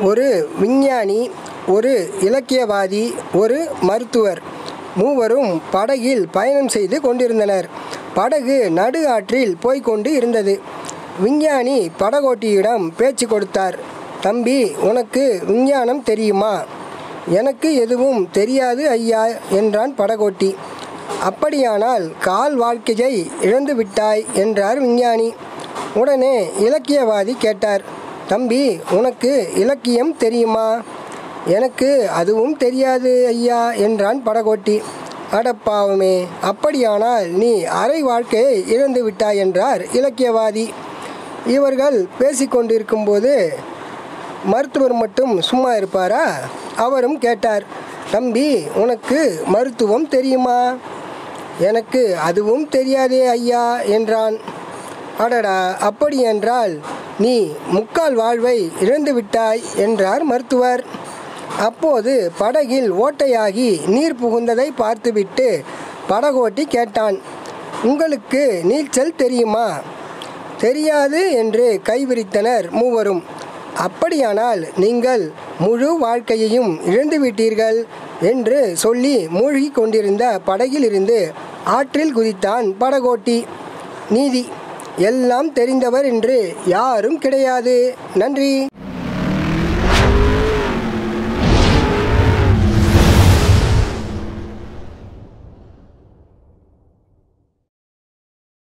ஒரு விஞ்ஞானி ஒரு இலக்கியவாதி ஒரு மருத்துவர் மூவரும் படகில் பயணம் செய்து கொண்டிருந்தனர் படகு நடு ஆற்றில் போய்க்கொண்டு இருந்தது விஞ்ஞானி படகோட்டியிடம் பேச்சு கொடுத்தார் தம்பி உனக்கு விஞ்ஞானம் தெரியுமா எனக்கு எதுவும் தெரியாது ஐயா என்றான் படகோட்டி அப்படியானால் கால் வாழ்க்கையை இழந்து விட்டாய் என்றார் விஞ்ஞானி உடனே இலக்கியவாதி கேட்டார் தம்பி உனக்கு இலக்கியம் தெரியுமா எனக்கு அதுவும் தெரியாது ஐயா என்றான் படகோட்டி அடப்பாவமே அப்படியானால் நீ அரை வாழ்க்கையை இழந்து விட்டாய் என்றார் இலக்கியவாதி இவர்கள் பேசிக்கொண்டிருக்கும்போது மருத்துவர் மட்டும் சும்மா இருப்பாரா அவரும் கேட்டார் தம்பி உனக்கு மருத்துவம் தெரியுமா எனக்கு அதுவும் தெரியாதே ஐயா என்றான் அடடா அப்படி என்றால் நீ முக்கால் வாழ்வை இழந்து விட்டாய் என்றார் மருத்துவர் அப்போது படகில் ஓட்டையாகி நீர் புகுந்ததை பார்த்துவிட்டு படகோட்டி கேட்டான் உங்களுக்கு நீச்சல் தெரியுமா தெரியாது என்று கைவிரித்தனர் மூவரும் அப்படியானால் நீங்கள் முழு வாழ்க்கையையும் இழந்துவிட்டீர்கள் என்று சொல்லி மூழ்கி கொண்டிருந்த படகிலிருந்து ஆற்றில் குதித்தான் படகோட்டி நீதி எல்லாம் தெரிந்தவர் என்று யாரும் கிடையாது நன்றி